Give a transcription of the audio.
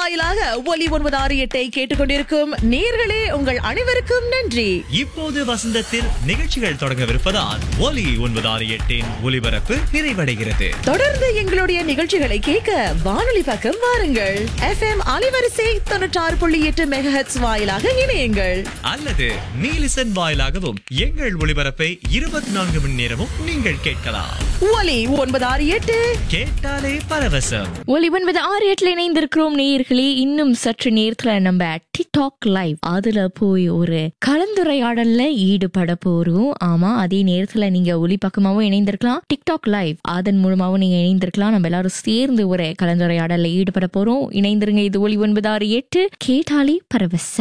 வாயிலாக ஒலி ஒன்பது ஆறு எட்டை கேட்டுக்கொண்டிருக்கும் நேர்களே உங்கள் அனைவருக்கும் நன்றி இப்போது வசந்தத்தில் நிகழ்ச்சிகள் தொடங்கவிருப்பதால் ஒலி ஒன்பது ஆறு எட்டின் ஒலிபரப்பு நிறைவடைகிறது தொடர்ந்து எங்களுடைய நிகழ்ச்சிகளை கேட்க வானொலி பக்கம் வாருங்கள் எஃப்எம் அலைவரிசை தொண்ணூற்றாறு புள்ளி எட்டு மெகஹெட்ஸ் வாயிலாக இணையுங்கள் அல்லது நீலிசன் வாயிலாகவும் எங்கள் ஒளிபரப்பை இருபத்தி நான்கு மணி நேரமும் நீங்கள் கேட்கலாம் ஒலி ஒன்பது ஆறு எட்டு கேட்டாலே பரவசம் ஒலி ஒன்பது ஆறு எட்டுல இணைந்திருக்கிறோம் நேயர்களே இன்னும் சற்று நேரத்துல நம்ம டிக்டாக் லைவ் அதுல போய் ஒரு கலந்துரையாடல்ல ஈடுபட போறோம் ஆமா அதே நேரத்துல நீங்க ஒலி பக்கமாவும் இணைந்திருக்கலாம் டிக்டாக் லைவ் அதன் மூலமாவும் நீங்க இணைந்திருக்கலாம் நம்ம எல்லாரும் சேர்ந்து ஒரு கலந்துரையாடல்ல ஈடுபட போறோம் இணைந்திருங்க இது ஒலி ஒன்பது ஆறு எட்டு கேட்டாலே பரவசம்